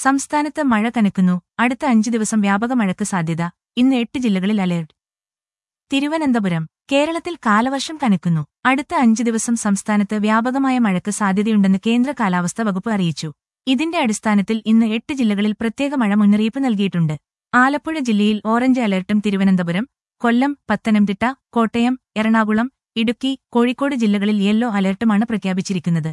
സംസ്ഥാനത്ത് മഴ കനക്കുന്നു അടുത്ത അഞ്ചു ദിവസം വ്യാപക മഴയ്ക്ക് സാധ്യത ഇന്ന് എട്ട് ജില്ലകളിൽ അലേർട്ട് തിരുവനന്തപുരം കേരളത്തിൽ കാലവർഷം കനക്കുന്നു അടുത്ത അഞ്ചു ദിവസം സംസ്ഥാനത്ത് വ്യാപകമായ മഴയ്ക്ക് സാധ്യതയുണ്ടെന്ന് കേന്ദ്ര കാലാവസ്ഥാ വകുപ്പ് അറിയിച്ചു ഇതിന്റെ അടിസ്ഥാനത്തിൽ ഇന്ന് എട്ട് ജില്ലകളിൽ പ്രത്യേക മഴ മുന്നറിയിപ്പ് നൽകിയിട്ടുണ്ട് ആലപ്പുഴ ജില്ലയിൽ ഓറഞ്ച് അലർട്ടും തിരുവനന്തപുരം കൊല്ലം പത്തനംതിട്ട കോട്ടയം എറണാകുളം ഇടുക്കി കോഴിക്കോട് ജില്ലകളിൽ യെല്ലോ അലർട്ടുമാണ് പ്രഖ്യാപിച്ചിരിക്കുന്നത്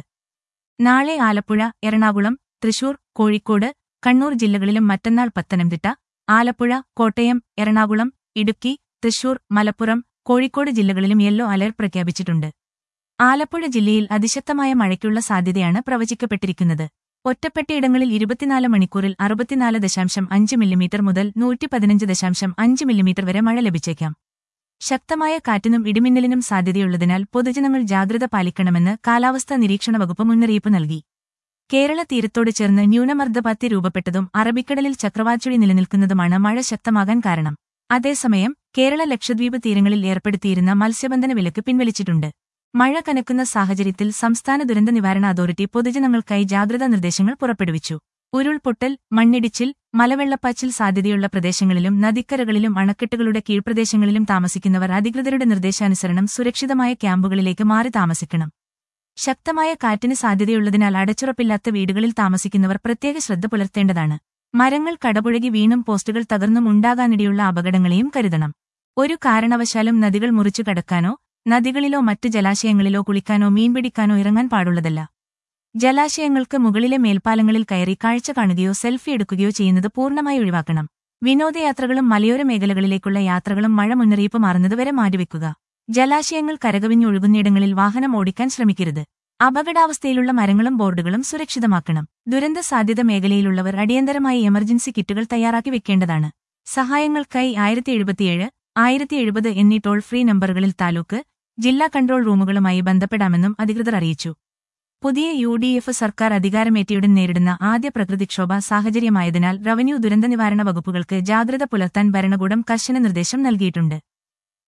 നാളെ ആലപ്പുഴ എറണാകുളം തൃശൂർ കോഴിക്കോട് കണ്ണൂർ ജില്ലകളിലും മറ്റന്നാൾ പത്തനംതിട്ട ആലപ്പുഴ കോട്ടയം എറണാകുളം ഇടുക്കി തൃശൂർ മലപ്പുറം കോഴിക്കോട് ജില്ലകളിലും യെല്ലോ അലർട്ട് പ്രഖ്യാപിച്ചിട്ടുണ്ട് ആലപ്പുഴ ജില്ലയിൽ അതിശക്തമായ മഴയ്ക്കുള്ള സാധ്യതയാണ് പ്രവചിക്കപ്പെട്ടിരിക്കുന്നത് ഒറ്റപ്പെട്ടയിടങ്ങളിൽ ഇരുപത്തിനാല് മണിക്കൂറിൽ അറുപത്തിനാല് ദശാംശം അഞ്ച് മില്ലിമീറ്റർ മുതൽ നൂറ്റി പതിനഞ്ച് ദശാംശം അഞ്ച് മില്ലിമീറ്റർ വരെ മഴ ലഭിച്ചേക്കാം ശക്തമായ കാറ്റിനും ഇടിമിന്നലിനും സാധ്യതയുള്ളതിനാൽ പൊതുജനങ്ങൾ ജാഗ്രത പാലിക്കണമെന്ന് കാലാവസ്ഥാ നിരീക്ഷണ വകുപ്പ് മുന്നറിയിപ്പ് നൽകി കേരള തീരത്തോട് ചേർന്ന് ന്യൂനമർദ്ദപാത്തി രൂപപ്പെട്ടതും അറബിക്കടലിൽ ചക്രവാച്ചുഴി നിലനിൽക്കുന്നതുമാണ് മഴ ശക്തമാകാൻ കാരണം അതേസമയം കേരള ലക്ഷദ്വീപ് തീരങ്ങളിൽ ഏർപ്പെടുത്തിയിരുന്ന മത്സ്യബന്ധന വിലക്ക് പിൻവലിച്ചിട്ടുണ്ട് മഴ കനക്കുന്ന സാഹചര്യത്തിൽ സംസ്ഥാന ദുരന്ത നിവാരണ അതോറിറ്റി പൊതുജനങ്ങൾക്കായി ജാഗ്രതാ നിർദ്ദേശങ്ങൾ പുറപ്പെടുവിച്ചു ഉരുൾപൊട്ടൽ മണ്ണിടിച്ചിൽ മലവെള്ളപ്പാച്ചിൽ സാധ്യതയുള്ള പ്രദേശങ്ങളിലും നദിക്കരകളിലും അണക്കെട്ടുകളുടെ കീഴ്പ്രദേശങ്ങളിലും താമസിക്കുന്നവർ അധികൃതരുടെ നിർദ്ദേശാനുസരണം സുരക്ഷിതമായ ക്യാമ്പുകളിലേക്ക് മാറി താമസിക്കണം ശക്തമായ കാറ്റിന് സാധ്യതയുള്ളതിനാൽ അടച്ചുറപ്പില്ലാത്ത വീടുകളിൽ താമസിക്കുന്നവർ പ്രത്യേക ശ്രദ്ധ പുലർത്തേണ്ടതാണ് മരങ്ങൾ കടപുഴകി വീണും പോസ്റ്റുകൾ തകർന്നും ഉണ്ടാകാനിടയുള്ള അപകടങ്ങളെയും കരുതണം ഒരു കാരണവശാലും നദികൾ മുറിച്ചു കടക്കാനോ നദികളിലോ മറ്റ് ജലാശയങ്ങളിലോ കുളിക്കാനോ മീൻപിടിക്കാനോ ഇറങ്ങാൻ പാടുള്ളതല്ല ജലാശയങ്ങൾക്ക് മുകളിലെ മേൽപ്പാലങ്ങളിൽ കയറി കാഴ്ച കാണുകയോ സെൽഫി എടുക്കുകയോ ചെയ്യുന്നത് പൂർണ്ണമായി ഒഴിവാക്കണം വിനോദയാത്രകളും മലയോര മേഖലകളിലേക്കുള്ള യാത്രകളും മഴ മുന്നറിയിപ്പ് മാറുന്നതുവരെ മാറ്റിവെക്കുക ജലാശയങ്ങൾ കരകവിഞ്ഞൊഴുകുന്നയിടങ്ങളിൽ വാഹനം ഓടിക്കാൻ ശ്രമിക്കരുത് അപകടാവസ്ഥയിലുള്ള മരങ്ങളും ബോർഡുകളും സുരക്ഷിതമാക്കണം ദുരന്ത സാധ്യത മേഖലയിലുള്ളവർ അടിയന്തരമായി എമർജൻസി കിറ്റുകൾ തയ്യാറാക്കി വെക്കേണ്ടതാണ് സഹായങ്ങൾക്കായി ആയിരത്തി എഴുപത്തിയേഴ് ആയിരത്തി എഴുപത് എന്നീ ടോൾ ഫ്രീ നമ്പറുകളിൽ താലൂക്ക് ജില്ലാ കൺട്രോൾ റൂമുകളുമായി ബന്ധപ്പെടാമെന്നും അധികൃതർ അറിയിച്ചു പുതിയ യു ഡി എഫ് സർക്കാർ അധികാരമേറ്റയുടൻ നേരിടുന്ന ആദ്യ പ്രകൃതിക്ഷോഭ സാഹചര്യമായതിനാൽ റവന്യൂ ദുരന്ത നിവാരണ വകുപ്പുകൾക്ക് ജാഗ്രത പുലർത്താൻ ഭരണകൂടം കർശന നിർദ്ദേശം നൽകിയിട്ടുണ്ട്